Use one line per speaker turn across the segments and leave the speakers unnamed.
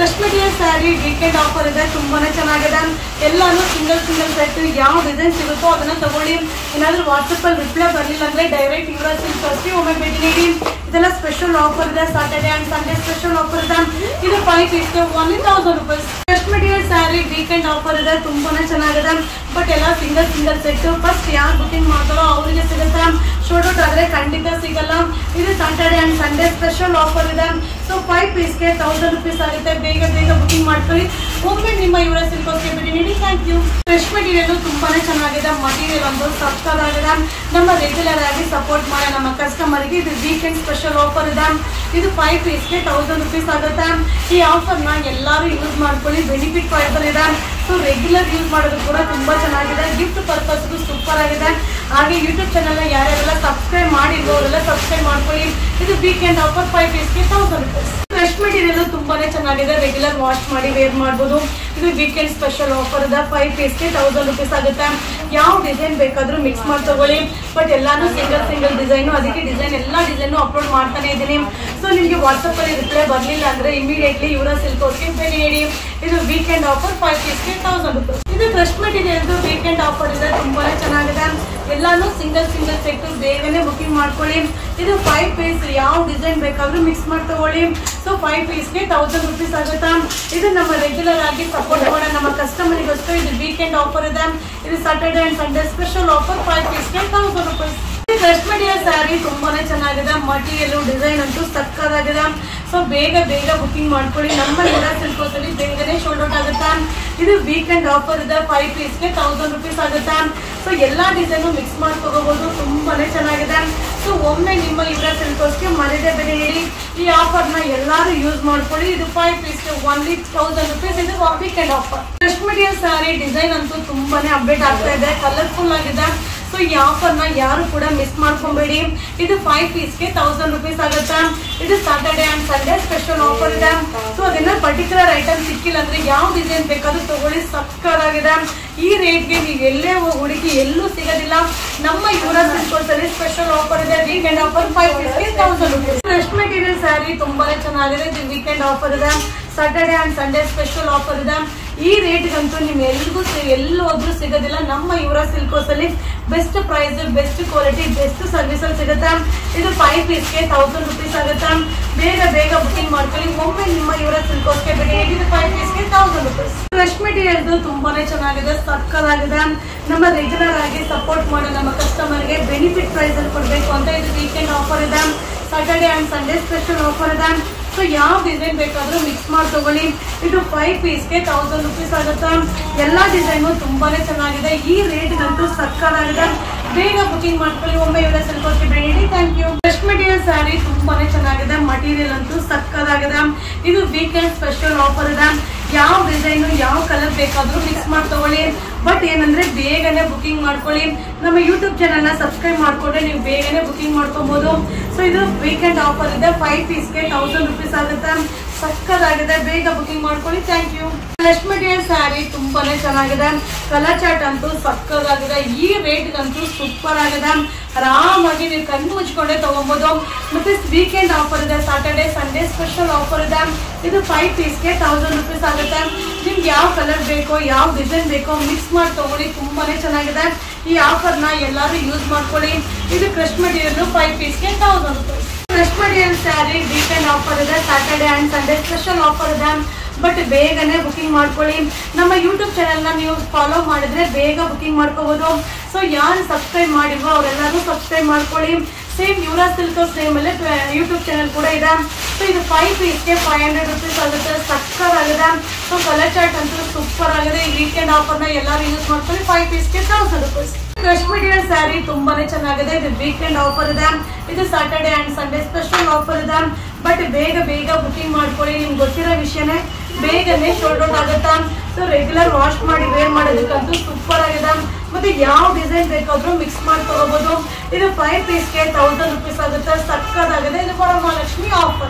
fresh material sari weekend offer ಇದೆ ತುಂಬಾನೇ ಚೆನ್ನಾಗಿದೆ ಎಲ್ಲಾನು ಸಿಂಗಲ್ ಸಿಂಗಲ್ ಸೆಟ್ ಯಾವ ಡಿಸೈನ್ ಸಿಗುತ್ತೋ ಅದನ್ನ ತಗೊಳ್ಳಿ ಏನಾದ್ರೂ ವಾಟ್ಸಪ್ ಅಲ್ಲಿ ರಿಪ್ಲೈ ಬರಲಿಲ್ಲ ಅಂದ್ರೆ ಡೈರೆಕ್ಟ್ ಇವರ ಸಿಲ್ಕ್ ಒಮ್ಮೆ ಭೇಟಿ ನೀಡಿ ಇದೆಲ್ಲ ಸ್ಪೆಷಲ್ ಆಫರ್ ಇದೆ Saturday and Sunday special offer ಇದೆ ಇದು ಫೈವ್ ಪೀಸ್ಗೆ one thousand rupees fresh material sari weekend offer ಇದೆ ತುಂಬಾನೇ ಚೆನ್ನಾಗಿದೆ ಬಟ್ ಎಲ್ಲ ಸಿಂಗಲ್ ಸಿಂಗಲ್ ಸೆಟ್ ಫಸ್ಟ್ ಯಾರು ಬುಕಿಂಗ್ ಮಾಡ್ತಾರೋ ಅವರಿಗೆ ಸಿಗುತ್ತೆ ಶೋರ್ಟ್ ಔಟ್ ಆದ್ರೆ ಖಂಡಿತ ಸಿಗಲ್ಲ ಇದು Saturday and Sunday special offer ಇದೆ ಸೊ ಫೈವ್ ಪೀಸ್ಗೆ ತೌಸಂಡ್ ರುಪೀಸ್ ಆಗುತ್ತೆ ಬೇಗ ಬೇಗ ಬುಕಿಂಗ್ ಮಾಡ್ಕೊಳ್ಳಿ ಒಮ್ಮೆ ನಿಮ್ಮ ಇವರ ಸಿಲ್ಕೋಸ್ಗೆ ಭೇಟಿ ನೀಡಿ ಥ್ಯಾಂಕ್ ಯು ಫ್ರೆಶ್ ಮೆಟೀರಿಯಲ್ ತುಂಬಾನೇ ಚೆನ್ನಾಗಿದೆ ಮಟೀರಿಯಲ್ ಒಂದು ಸಕ್ಕತ್ತಾಗಿದೆ ನಮ್ಮ ರೆಗ್ಯುಲರ್ ಆಗಿ ಸಪೋರ್ಟ್ ಮಾಡೋ ನಮ್ಮ ಕಸ್ಟಮರ್ಗೆ ಇದು ವೀಕೆಂಡ್ ಸ್ಪೆಷಲ್ ಆಫರ್ ಇದೆ ಇದು ಫೈವ್ ಪೀಸ್ಗೆ ತೌಸಂಡ್ ರುಪೀಸ್ ಆಗುತ್ತೆ ಈ ಆಫರ್ನ ಎಲ್ಲರೂ ಯೂಸ್ ಮಾಡ್ಕೊಳ್ಳಿ ಬೆನಿಫಿಟ್ ಪ್ರೈಸಲ್ಲಿ ಇದೆ ಸೊ ರೆಗ್ಯುಲರ್ ಯೂಸ್ ಮಾಡೋದು ಕೂಡ ತುಂಬಾ ಚೆನ್ನಾಗಿದೆ ಗಿಫ್ಟ್ ಪರ್ಪಸ್ಗೂ ಸೂಪರ್ ಆಗಿದೆ ಹಾಗೆ ಯೂಟ್ಯೂಬ್ ಚಾನಲ್ ಯಾರ್ಯಾರೆಲ್ಲ ಸಬ್ಸ್ಕ್ರೈಬ್ ಮಾಡಿಲ್ವೋ ಅವರೆಲ್ಲ ಸಬ್ಸ್ಕ್ರೈಬ್ ಮಾಡ್ಕೊಳ್ಳಿ ಇದು ವೀಕೆಂಡ್ ಆಫರ್ ಫೈವ್ ಪೀಸ್ಗೆ ತೌಸಂಡ್ ರುಪೀಸ್ ಫ್ರೆಶ್ ಮೆಟೀರಿಯಲ್ ತುಂಬಾನೇ ಚೆನ್ನಾಗಿದೆ ರೆಗ್ಯುಲರ್ ವಾಶ್ ಮಾಡಿ ವೇರ್ ಮಾಡ್ಬೋದು ಇದು ವೀಕೆಂಡ್ ಸ್ಪೆಷಲ್ ಆಫರ್ ಇದೆ ಫೈವ್ ಪೀಸ್ಗೆ ತೌಸಂಡ್ ರುಪೀಸ್ ಆಗುತ್ತೆ ಯಾವ ಡಿಸೈನ್ ಬೇಕಾದ್ರೂ ಮಿಕ್ಸ್ ಮಾಡಿ ತಗೊಳ್ಳಿ ಬಟ್ ಎಲ್ಲಾನು ಸಿಂಗಲ್ ಸಿಂಗಲ್ ಡಿಸೈನು ಅದಕ್ಕೆ ಡಿಸೈನ್ ಎಲ್ಲ ಡಿಸೈನು ಅಪ್ಲೋಡ್ ಮಾಡ್ತಾನೆ ಇದ್ದೀನಿ ಸೊ ನಿಮಗೆ ವಾಟ್ಸಪ್ ಅಲ್ಲಿ ರಿಪ್ಲೈ ಬರಲಿಲ್ಲ ಅಂದ್ರೆ ಇಮಿಡಿಯೇಟ್ಲಿ ಇವರ ಸಿಲ್ಕ್ ಅವ್ರಿಗೆ ಬೆಲೆ ನೀಡಿ ಇದು ವೀಕೆಂಡ್ ಆಫರ್ ಫೈವ್ ಪೀಸ್ಗೆ ತೌಸಂಡ್ ರುಪೀಸ್ ಇದು ಫ್ರೆಶ್ ಮೆಟೀರಿಯಲ್ ವೀಕೆಂಡ್ ಆಫರ್ ಇದೆ ತುಂಬಾನೇ ಚೆನ್ನಾಗಿದೆ ಎಲ್ಲಾನು ಸಿಂಗಲ್ ಸಿಂಗಲ್ ಸೆಟ್ ಬೇಗನೆ ಬುಕಿಂಗ್ ಮಾಡ್ಕೊಳ್ಳಿ ಇದು ಫೈವ್ ಪೀಸ್ ಯಾವ ಡಿಸೈನ್ ಬೇಕಾದ್ರೂ ಮಿಕ್ಸ್ ಮಾಡಿ ತಗೊಳ್ಳಿ ಸೊ ಫೈವ್ ಪೀಸ್ಗೆ ತೌಸಂಡ್ ರುಪೀಸ್ ಆಗುತ್ತಾ ಇದು ನಮ್ಮ ರೆಗ್ಯುಲರ್ ಆಗಿ ಸಪೋರ್ಟ್ ಮಾಡೋ ನಮ್ಮ ಕಸ್ಟಮರಿಗೋಸ್ಕರ ಇದು ವೀಕೆಂಡ್ ಆಫರ್ ಇದೆ ಇದು Saturday and Sunday special offer five ಪೀಸ್ಗೆ thousand rupees fresh material sari ತುಂಬಾನೇ ಚೆನ್ನಾಗಿದೆ ಮಟೀರಿಯಲ್ ಡಿಸೈನ್ ಅಂತೂ ಸಕ್ಕದಾಗಿದೆ ಸೊ ಬೇಗ ಬೇಗ ಬುಕಿಂಗ್ ಮಾಡ್ಕೊಳ್ಳಿ ನಮ್ಮ ಎಲ್ಲ ಸಿಲ್ಕೋಸಲ್ಲಿ ಬೇಗನೆ ಶೋಲ್ಡ್ ಔಟ್ ಆಗುತ್ತೆ ಇದು ವೀಕೆಂಡ್ ಆಫರ್ ಇದೆ ಫೈವ್ ಪೀಸ್ಗೆ ತೌಸಂಡ್ ರುಪೀಸ್ ಆಗುತ್ತೆ ಸೊ ಎಲ್ಲಾ ಡಿಸೈನು ಮಿಕ್ಸ್ ಮಾಡಿ ತಗೋಬಹುದು ತುಂಬಾನೇ ಚೆನ್ನಾಗಿದೆ ಸೊ ಒಮ್ಮೆ ನಿಮ್ಮ ಇವರ ಸಿಲ್ಕೋಸ್ಗೆ ಮನೆದೇ ಬೆಲೆ ನೀಡಿ ಈ ಆಫರ್ನ ಎಲ್ಲರೂ ಯೂಸ್ ಮಾಡ್ಕೊಳ್ಳಿ ಇದು ಫೈವ್ ಪೀಸ್ಗೆ ಒನ್ಲಿ ತೌಸಂಡ್ ರುಪೀಸ್ ಇದು weekend offer fresh material sari design ಅಂತೂ ತುಂಬಾನೇ ಅಪ್ಡೇಟ್ ಆಗ್ತಾ ಇದೆ ಕಲರ್ಫುಲ್ ಆಗಿದೆ ಸೊ ಈ ಆಫರ್ನ ಯಾರು ಕೂಡ ಮಿಸ್ ಮಾಡ್ಕೊಬೇಡಿ ಇದು ಫೈವ್ ಪೀಸ್ಗೆ ತೌಸಂಡ್ ರುಪೀಸ್ ಆಗುತ್ತೆ ಇದು Saturday and Sunday special offer ಇದೆ ಸೊ ಅದನ್ನ ಪರ್ಟಿಕ್ಯುಲರ್ ಐಟಮ್ ಸಿಕ್ಕಿಲ್ಲ ಅಂದ್ರೆ ಯಾವ ಡಿಸೈನ್ ಬೇಕಾದ್ರೂ ತಗೊಳ್ಳಿ ಸಕ್ಕತ್ತಾಗಿದೆ ಈ ರೇಟ್ಗೆ ನೀವು ಎಲ್ಲೇ ಹೋಗಿ ಹುಡುಕಿ ಎಲ್ಲೂ ಸಿಗೋದಿಲ್ಲ ನಮ್ಮ ಯುವರಾಜ್ ಅಲ್ಲಿ ಸ್ಪೆಷಲ್ ಆಫರ್ ಇದೆ ವೀಕೆಂಡ್ ಆಫರ್ ಫೈವ್ ಪೀಸ್ಗೆ thousand rupees fresh material sari ತುಂಬಾನೇ ಚೆನ್ನಾಗಿದೆ ಇದು ವೀಕೆಂಡ್ ಆಫರ್ ಇದೆ Saturday and Sunday special offer ಇದೆ ಈ ರೇಟ್ಗಂತೂ ನಿಮ್ ಎಲ್ರಿಗೂ ಸಿ- ಎಲ್ಲಿ ಹೋದ್ರೂ ಸಿಗೋದಿಲ್ಲ ನಮ್ಮ ಇವರ ಸಿಲ್ಕೋಸ್ ಅಲ್ಲಿ best price best quality best service ಅಲ್ಲಿ ಸಿಗುತ್ತೆ ಇದು ಫೈವ್ ಪೀಸ್ಗೆ ತೌಸಂಡ್ ರುಪೀಸ್ ಆಗುತ್ತೆ ಬೇಗ ಬೇಗ ಬುಕಿಂಗ್ ಮಾಡ್ಕೊಳ್ಳಿ ಒಮ್ಮೆ ನಿಮ್ಮ ಇವರ ಸಿಲ್ಕೋಸ್ಗೆ ಬೆಲೆ ಇದು ಫೈವ್ ಪೀಸ್ಗೆ ತೌಸಂಡ್ ರುಪೀಸ್ ಫ್ರೆಶ್ ಮೆಟೀರಿಯಲ್ ತುಂಬಾನೇ ಚೆನ್ನಾಗಿದೆ ಸಕ್ಕದಾಗಿದೆ ನಮ್ಮ ರೆಗ್ಯುಲರ್ ಆಗಿ ಸಪೋರ್ಟ್ ಮಾಡೋ ನಮ್ಮ ಕಸ್ಟಮರ್ಗೆ ಬೆನಿಫಿಟ್ ಪ್ರೈಸ್ ಅಲ್ಲಿ ಕೊಡಬೇಕು ಅಂತ ಇದು ವೀಕೆಂಡ್ ಆಫರ್ ಇದೆ Saturday and Sunday special offer ಇದೆ ಸೊ ಯಾವ ಡಿಸೈನ್ ಬೇಕಾದ್ರೂ ಮಿಕ್ಸ್ ಮಾಡಿ ತಗೊಳ್ಳಿ ಇದು ಫೈವ್ ಪೀಸ್ಗೆ ತೌಸಂಡ್ ರುಪೀಸ್ ಆಗುತ್ತೆ ಎಲ್ಲಾ ಡಿಸೈನು ತುಂಬಾನೇ ಚೆನ್ನಾಗಿದೆ ಈ ರೇಟ್ಗಂತೂ ಸಕ್ಕದಾಗಿದೆ ಬೇಗ ಬುಕಿಂಗ್ ಮಾಡ್ಕೊಳ್ಳಿ ಒಮ್ಮೆ ಇವರ ಸೆಲ್ಕೋಸ್ಗೆ ಬೇಡಿ thank you fresh material sari ತುಂಬಾನೇ ಚೆನ್ನಾಗಿದೆ ಮಟೀರಿಯಲ್ ಅಂತೂ ಸಕ್ಕದಾಗಿದೆ ಇದು ವೀಕೆಂಡ್ ಸ್ಪೆಷಲ್ ಆಫರ್ ಇದೆ ಯಾವ ಡಿಸೈನು ಯಾವ ಕಲರ್ ಬೇಕಾದ್ರೂ ಮಿಕ್ಸ್ ಮಾಡಿ ತಗೊಳ್ಳಿ ಬಟ್ ಏನಂದ್ರೆ ಬೇಗನೆ ಬುಕಿಂಗ್ ಮಾಡ್ಕೊಳ್ಳಿ ನಮ್ಮ ಯೂಟ್ಯೂಬ್ ಚಾನಲ್ನ ಸಬ್ಸ್ಕ್ರೈಬ್ ಮಾಡ್ಕೊಂಡ್ರೆ ನೀವು ಬೇಗನೆ ಬುಕಿಂಗ್ ಮಾಡ್ಕೋಬಹುದು ಸೊ ಇದು ವೀಕೆಂಡ್ ಆಫರ್ ಇದೆ ಫೈವ್ ಪೀಸ್ಗೆ ತೌಸಂಡ್ ರುಪೀಸ್ ಆಗುತ್ತೆ ಸಕ್ಕದಾಗಿದೆ ಬೇಗ ಬುಕಿಂಗ್ ಮಾಡ್ಕೊಳ್ಳಿ thank you fresh material sari ತುಂಬಾನೇ ಚೆನ್ನಾಗಿದೆ ಕಲರ್ ಚಾಟ್ ಅಂತೂ ಸಕ್ಕದಾಗಿದೆ ಈ ರೇಟ್ಗಂತೂ ಸೂಪರ್ ಆಗಿದೆ ಆರಾಮಾಗಿ ನೀವು ಕಣ್ಣು ಮುಚ್ಕೊಂಡೆ ತಗೊಬೋದು ಮತ್ತೆ ವೀಕೆಂಡ್ ಆಫರ್ ಇದೆ ಸಾಟರ್ಡೆ ಸಂಡೇ ಸ್ಪೆಷಲ್ ಆಫರ್ ಇದೆ ಇದು ಫೈವ್ ಪೀಸ್ಗೆ ತೌಸಂಡ್ ರುಪೀಸ್ ಆಗುತ್ತೆ ನಿಮ್ಗೆ ಯಾವ ಕಲರ್ ಬೇಕೋ ಯಾವ ಡಿಸೈನ್ ಬೇಕೋ ಮಿಕ್ಸ್ ಮಾಡಿ ತಗೊಳ್ಳಿ ತುಂಬಾನೇ ಚೆನ್ನಾಗಿದೆ ಈ ಆಫರ್ನ ಎಲ್ಲರೂ ಯೂಸ್ ಮಾಡ್ಕೊಳ್ಳಿ ಇದು ಕ್ರಶ್ ಮೆಟೀರಿಯಲ್ ಫೈವ್ ಪೀಸ್ಗೆ thousand rupees crush material sari weekend offer ಇದೆ Saturday and Sunday special offer ಇದೆ ಬಟ್ ಬೇಗನೆ ಬುಕಿಂಗ್ ಮಾಡ್ಕೊಳ್ಳಿ ನಮ್ಮ ಯೂಟ್ಯೂಬ್ ಚಾನೆಲ್ನ ನೀವು ಫಾಲೋ ಮಾಡಿದ್ರೆ ಬೇಗ ಬುಕಿಂಗ್ ಮಾಡ್ಕೋಬಹುದು ಸೊ ಯಾರು ಸಬ್ಸ್ಕ್ರೈಬ್ ಮಾಡಿಲ್ವೋ ಅವರೆಲ್ಲರೂ ಸಬ್ಸ್ಕ್ರೈಬ್ ಮಾಡ್ಕೊಳ್ಳಿ ಸೇಮ್ ಯುವರಾಜ್ ಸಿಲ್ಕರ್ಸ್ ನೇಮಲ್ಲಿ ಯೂಟ್ಯೂಬ್ ಚಾನೆಲ್ ಕೂಡ ಇದೆ ಸೊ ಇದು ಫೈವ್ ಪೀಸ್ಗೆ ಫೈವ್ ಹಂಡ್ರೆಡ್ ರುಪೀಸ್ ಆಗುತ್ತೆ ಸಕ್ಕತ್ತಾಗಿದೆ ಸೊ ಕಲರ್ ಚಾರ್ಟ್ ಅಂತೂ ಸೂಪರ್ ಆಗಿದೆ ಈ ವೀಕೆಂಡ್ ಆಫರ್ನ ಎಲ್ಲರೂ ಯೂಸ್ ಮಾಡ್ಕೊಳ್ಳಿ ಫೈವ್ ಪೀಸ್ಗೆ thousand rupees crush material sari ತುಂಬಾನೇ ಚೆನ್ನಾಗಿದೆ ಇದು ವೀಕೆಂಡ್ ಆಫರ್ ಇದೆ ಇದು Saturday and Sunday special offer ಇದೆ ಬಟ್ ಬೇಗ ಬೇಗ ಬುಕಿಂಗ್ ಮಾಡ್ಕೊಳ್ಳಿ ನಿಮ್ಗೆ ಗೊತ್ತಿರೋ ವಿಷಯನೇ ಬೇಗನೆ ಶೋಲ್ಡ್ ಔಟ್ ಆಗುತ್ತಾ ಸೊ ರೆಗ್ಯುಲರ್ ವಾಶ್ ಮಾಡಿ ವೇರ್ ಮಾಡೋದಕ್ಕಂತೂ ಸೂಪರ್ ಆಗಿದೆ ಮತ್ತೆ ಯಾವ ಡಿಸೈನ್ ಬೇಕಾದ್ರೂ ಮಿಕ್ಸ್ ಮಾಡಿ ತಗೋಬಹುದು ಇದು ಫೈವ್ ಪೀಸ್ಗೆ ತೌಸಂಡ್ ರುಪೀಸ್ ಆಗುತ್ತೆ ಸಕ್ಕದಾಗಿದೆ ಇದು Varamahalakshmi offer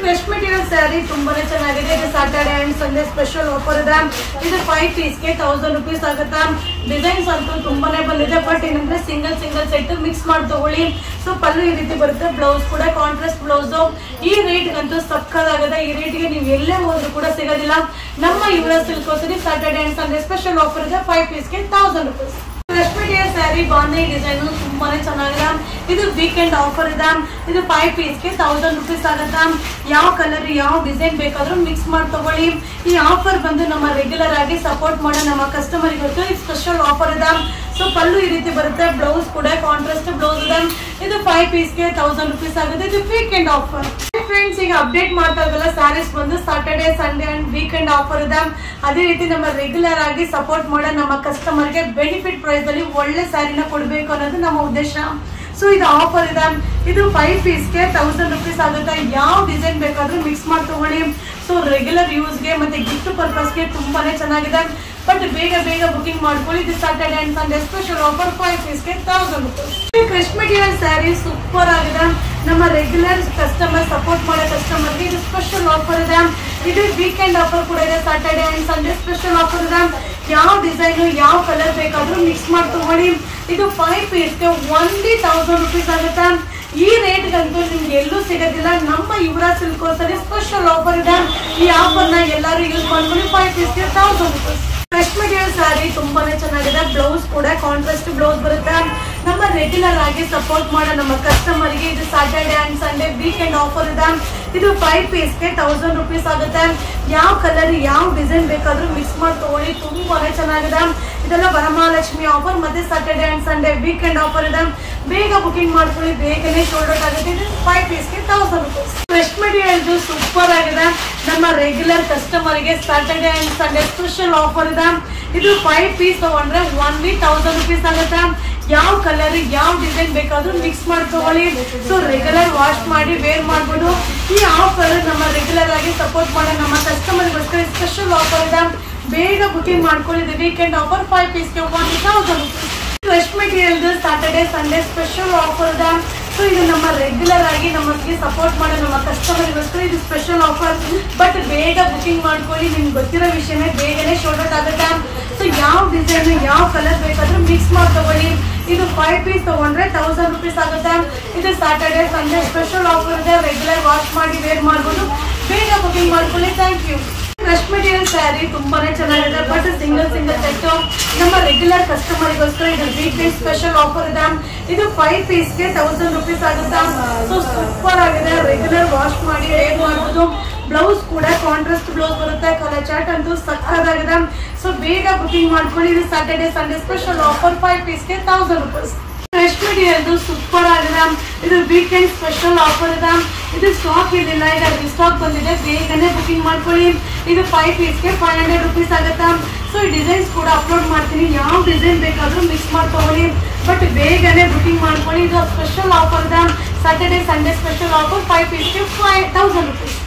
fresh material sari ತುಂಬಾನೇ ಚೆನ್ನಾಗಿದೆ ಇದು Saturday and Sunday special offer ಇದೆ ಇದು ಫೈವ್ ಪೀಸ್ಗೆ ತೌಸಂಡ್ ರುಪೀಸ್ ಆಗುತ್ತೆ ಡಿಸೈನ್ಸ್ ಅಂತೂ ತುಂಬಾನೇ ಬಂದಿದೆ ಬಟ್ ಏನಂದ್ರೆ ಸಿಂಗಲ್ ಸಿಂಗಲ್ ಸೆಟ್ ಮಿಕ್ಸ್ ಮಾಡಿ ತಗೊಳ್ಳಿ ಸೊ ಪಲ್ಲು ಈ ರೀತಿ ಬರುತ್ತೆ ಬ್ಲೌಸ್ ಕೂಡ ಕಾಂಟ್ರಾಸ್ಟ್ ಬ್ಲೌಸ್ ಈ ರೇಟ್ ಅಂತೂ ಸಕ್ಕದಾಗಿದೆ ಈ ರೇಟ್ಗೆ ನೀವು ಎಲ್ಲೇ ಹೋದ್ರು ಕೂಡ ಸಿಗೋದಿಲ್ಲ ನಮ್ಮ ಯುವ ಸಿಲ್ಕ್ ಹೋಗಿ Saturday and Sunday special offer ಇದೆ ಫೈವ್ ಪೀಸ್ಗೆ thousand rupees fresh material sari ಬಾಂಧಿ ಡಿಸೈನ್ ತುಂಬಾನೇ ಚೆನ್ನಾಗಿದೆ ಇದು ವೀಕೆಂಡ್ ಆಫರ್ ಇದೆ ಇದು ಫೈವ್ ಪೀಸ್ಗೆ ತೌಸಂಡ್ ರುಪೀಸ್ ಆಗುತ್ತೆ ಯಾವ ಕಲರ್ ಯಾವ ಡಿಸೈನ್ ಬೇಕಾದ್ರೂ ಮಿಕ್ಸ್ ಮಾಡಿ ತಗೊಳ್ಳಿ ಈ ಆಫರ್ ಬಂದು ನಮ್ಮ ರೆಗ್ಯುಲರ್ ಆಗಿ ಸಪೋರ್ಟ್ ಮಾಡೋ ನಮ್ಮ ಕಸ್ಟಮರ್ ಗೊತ್ತು ಇದು ಸ್ಪೆಷಲ್ ಆಫರ್ ಇದೆ ಸೊ ಪಲ್ಲು ಈ ರೀತಿ ಬರುತ್ತೆ ಬ್ಲೌಸ್ ಕೂಡ ಕಾಂಟ್ರಾಸ್ಟ್ ಬ್ಲೌಸ್ ಇದೆ ಇದು ಫೈವ್ ಪೀಸ್ಗೆ ತೌಸಂಡ್ ರುಪೀಸ್ ಆಗುತ್ತೆ ಇದು ವೀಕೆಂಡ್ ಆಫರ್ ಫ್ರೆಂಡ್ಸ್ ಈಗ ಅಪ್ಡೇಟ್ ಮಾಡ್ತಾ ಇದ್ದಲ್ಲ ಸ್ಯಾರೀಸ್ ಬಂದು Saturday Sunday and weekend offer ಇದೆ ಅದೇ ರೀತಿ ನಮ್ಮ ರೆಗ್ಯುಲರ್ ಆಗಿ ಸಪೋರ್ಟ್ ಮಾಡೋ ನಮ್ಮ ಕಸ್ಟಮರ್ಗೆ ಬೆನಿಫಿಟ್ ಪ್ರೈಸ್ ಅಲ್ಲಿ ಒಳ್ಳೆ ಸ್ಯಾರಿನ ಕೊಡಬೇಕು ಅನ್ನೋದು ನಮ್ಮ ಉದ್ದೇಶ ಸೊ ಇದು ಆಫರ್ ಇದೆ ಇದು ಫೈವ್ ಪೀಸ್ಗೆ ತೌಸಂಡ್ ರುಪೀಸ್ ಆಗುತ್ತೆ ಯಾವ ಡಿಸೈನ್ ಬೇಕಾದ್ರೂ ಮಿಕ್ಸ್ ಮಾಡಿ ತಗೊಳ್ಳಿ ಸೊ ರೆಗ್ಯುಲರ್ ಯೂಸ್ಗೆ ಮತ್ತೆ ಗಿಫ್ಟ್ ಪರ್ಪಸ್ಗೆ ತುಂಬಾನೇ ಚೆನ್ನಾಗಿದೆ ಬಟ್ ಬೇಗ ಬೇಗ ಬುಕಿಂಗ್ ಮಾಡ್ಕೊಳ್ಳಿ ಇದು Saturday and Sunday special offer five ಪೀಸ್ಗೆ thousand rupees fresh material sari super ಆಗಿದೆ ನಮ್ಮ ರೆಗ್ಯುಲರ್ ಕಸ್ಟಮರ್ ಸಪೋರ್ಟ್ ಮಾಡೋ ಕಸ್ಟಮರ್ಗೆ ಇದು ಸ್ಪೆಷಲ್ ಆಫರ್ ಇದೆ ಇದು ವೀಕೆಂಡ್ ಆಫರ್ ಕೂಡ ಇದೆ Saturday and Sunday special offer ಇದೆ ಯಾವ ಡಿಸೈನ್ ಯಾವ ಕಲರ್ ಬೇಕಾದ್ರೂ ಮಿಕ್ಸ್ ಮಾಡಿ ತಗೊಳ್ಳಿ ಇದು ಫೈವ್ ಪೀಸ್ಗೆ ಒನ್ಲಿ ತೌಸಂಡ್ ರುಪೀಸ್ ಆಗುತ್ತೆ ಈ ರೇಟ್ಗಂತೂ ನಿಮ್ಗೆ ಎಲ್ಲೂ ಸಿಗೋದಿಲ್ಲ ನಮ್ಮ ಯುವರಾ ಸಿಲ್ಕ್ ಸರಿ ಸ್ಪೆಷಲ್ ಆಫರ್ ಇದೆ ಈ ಆಫರ್ನ ಎಲ್ಲರೂ ಯೂಸ್ ಮಾಡ್ಕೊಳ್ಳಿ ಫೈವ್ ಪೀಸ್ಗೆ thousand rupees fresh material sari ತುಂಬಾನೇ ಚೆನ್ನಾಗಿದೆ ಬ್ಲೌಸ್ ಕೂಡ ಕಾಂಟ್ರಾಸ್ಟ್ ಬ್ಲೌಸ್ ಬರುತ್ತೆ ನಮ್ಮ ರೆಗ್ಯುಲರ್ ಆಗಿ ಸಪೋರ್ಟ್ ಮಾಡೋ ನಮ್ಮ ಕಸ್ಟಮರ್ಗೆ ಇದು Saturday and Sunday weekend offer ಇದೆ ಇದು ಫೈವ್ ಪೀಸ್ಗೆ ತೌಸಂಡ್ ರುಪೀಸ್ ಆಗುತ್ತೆ ಯಾವ ಕಲರ್ ಯಾವ ಡಿಸೈನ್ ಬೇಕಾದ್ರೂ ಮಿಕ್ಸ್ ಮಾಡಿ ತಗೊಳ್ಳಿ ತುಂಬಾನೇ ಚೆನ್ನಾಗಿದೆ ಇದೆಲ್ಲ ವರಮಹಾಲಕ್ಷ್ಮಿ ಆಫರ್ ಮತ್ತೆ Saturday and Sunday weekend offer ಇದೆ ಬೇಗ ಬುಕಿಂಗ್ ಮಾಡ್ಕೊಳ್ಳಿ ಬೇಗನೆ ಶೋಲ್ಡ್ ಔಟ್ ಆಗುತ್ತೆ ಇದು ಫೈವ್ ಪೀಸ್ಗೆ thousand rupees fresh material super ಆಗಿದೆ ನಮ್ಮ ರೆಗ್ಯುಲರ್ ಕಸ್ಟಮರ್ಗೆ Saturday and Sunday special offer ಇದೆ ಇದು ಫೈವ್ ಪೀಸ್ ತಗೊಂಡ್ರೆ ಒನ್ಲಿ ತೌಸಂಡ್ ರುಪೀಸ್ ಆಗುತ್ತೆ ಯಾವ ಕಲರ್ ಯಾವ ಡಿಸೈನ್ ಬೇಕಾದ್ರೂ ಮಿಕ್ಸ್ ಮಾಡಿ ತಗೊಳ್ಳಿ ಸೊ ರೆಗ್ಯುಲರ್ ವಾಶ್ ಮಾಡಿ ವೇರ್ ಮಾಡ್ಬೋದು ಈ ಆಫರ್ ನಮ್ಮ ರೆಗ್ಯುಲರ್ ಆಗಿ ಸಪೋರ್ಟ್ ಮಾಡೋ ನಮ್ಮ ಕಸ್ಟಮರ್ಗೋಸ್ಕರ ಸ್ಪೆಷಲ್ ಆಫರ್ ಇದೆ ಬೇಗ ಬುಕಿಂಗ್ ಮಾಡ್ಕೊಳ್ಳಿ ವೀಕೆಂಡ್ ಆಫರ್ ಫೈವ್ ಪೀಸ್ಗೆ one thousand rupees fresh material Saturday Sunday special offer ಇದೆ ಸೊ ಇದು ನಮ್ಮ ರೆಗ್ಯುಲರ್ ಆಗಿ ನಮಗೆ ಸಪೋರ್ಟ್ ಮಾಡೋ ನಮ್ಮ ಕಸ್ಟಮರ್ಗೋಸ್ಕರ ಇದು ಸ್ಪೆಷಲ್ ಆಫರ್ ಬಟ್ ಬೇಗ ಬುಕಿಂಗ್ ಮಾಡ್ಕೊಳ್ಳಿ ನಿಮ್ಗೆ ಗೊತ್ತಿರೋ ವಿಷಯನೇ ಬೇಗನೆ ಶೋಲ್ಡ್ ಔಟ್ ಆಗುತ್ತೆ ಸೊ ಯಾವ ಡಿಸೈನ್ ಯಾವ ಕಲರ್ ಬೇಕಾದ್ರೂ ಮಿಕ್ಸ್ ಮಾಡಿ ತಗೊಳ್ಳಿ ಇದು ಫೈವ್ ಪೀಸ್ ತಗೊಂಡ್ರೆ ತೌಸಂಡ್ ರುಪೀಸ್ ಆಗುತ್ತೆ ಇದು ಸಾಟರ್ಡೆ ಸಂಡೇ ಸ್ಪೆಷಲ್ ಆಫರ್ ಇದೆ ರೆಗ್ಯುಲರ್ ವಾಶ್ ಮಾಡಿ ವೇರ್ ಮಾಡ್ಬೋದು ಬೇಗ ಬುಕಿಂಗ್ ಮಾಡ್ಕೊಳ್ಳಿ thank you fresh material sari ತುಂಬಾನೇ ಚೆನ್ನಾಗಿದೆ ಬಟ್ ಸಿಂಗಲ್ ಸಿಂಗಲ್ ಸೆಟ್ ನಮ್ಮ ರೆಗ್ಯುಲರ್ ಕಸ್ಟಮರ್ಗೋಸ್ಕರ ಇದು ವೀಕೆಂಡ್ ಸ್ಪೆಷಲ್ ಆಫರ್ ಇದೆ ಇದು ಫೈವ್ ಪೀಸ್ಗೆ ತೌಸಂಡ್ ರುಪೀಸ್ ಆಗುತ್ತೆ ಸೊ ಸೂಪರ್ ಆಗಿದೆ ರೆಗ್ಯುಲರ್ ವಾಶ್ ಮಾಡಿ ವೇರ್ ಮಾಡ್ಬೋದು ಬ್ಲೌಸ್ ಕೂಡ ಕಾಂಟ್ರಾಸ್ಟ್ ಬ್ಲೌಸ್ ಬರುತ್ತೆ ಕಲರ್ ಚಾರ್ಟ್ ಅಂತೂ ಸಕ್ಕದಾಗಿದೆ ಸೊ ಬೇಗ ಬುಕಿಂಗ್ ಮಾಡ್ಕೊಳ್ಳಿ ಇದು Saturday Sunday special offer five ಪೀಸ್ಗೆ thousand rupees fresh material super ಆಗಿದೆ ಇದು ವೀಕೆಂಡ್ ಸ್ಪೆಷಲ್ ಆಫರ್ ಇದೆ ಇದು ಸ್ಟಾಕ್ ಇರಲಿಲ್ಲ ಈಗ ಸ್ಟಾಕ್ ಬಂದಿದೆ ಬೇಗನೆ ಬುಕಿಂಗ್ ಮಾಡ್ಕೊಳ್ಳಿ ಇದು ಫೈವ್ ಪೀಸ್ಗೆ ಫೈವ್ ಹಂಡ್ರೆಡ್ ರುಪೀಸ್ ಆಗುತ್ತೆ ಸೊ ಈ ಡಿಸೈನ್ಸ್ ಕೂಡ ಅಪ್ಲೋಡ್ ಮಾಡ್ತೀನಿ ಯಾವ ಡಿಸೈನ್ ಬೇಕಾದ್ರೂ ಮಿಕ್ಸ್ ಮಾಡ್ಕೊಳ್ಳಿ ಬಟ್ ಬೇಗನೆ ಬುಕಿಂಗ್ ಮಾಡ್ಕೊಳ್ಳಿ ಇದು ಸ್ಪೆಷಲ್ ಆಫರ್ ಇದೆ Saturday Sunday special offer five ಪೀಸ್ಗೆ ಫೈವ್ ತೌಸಂಡ್ ರುಪೀಸ್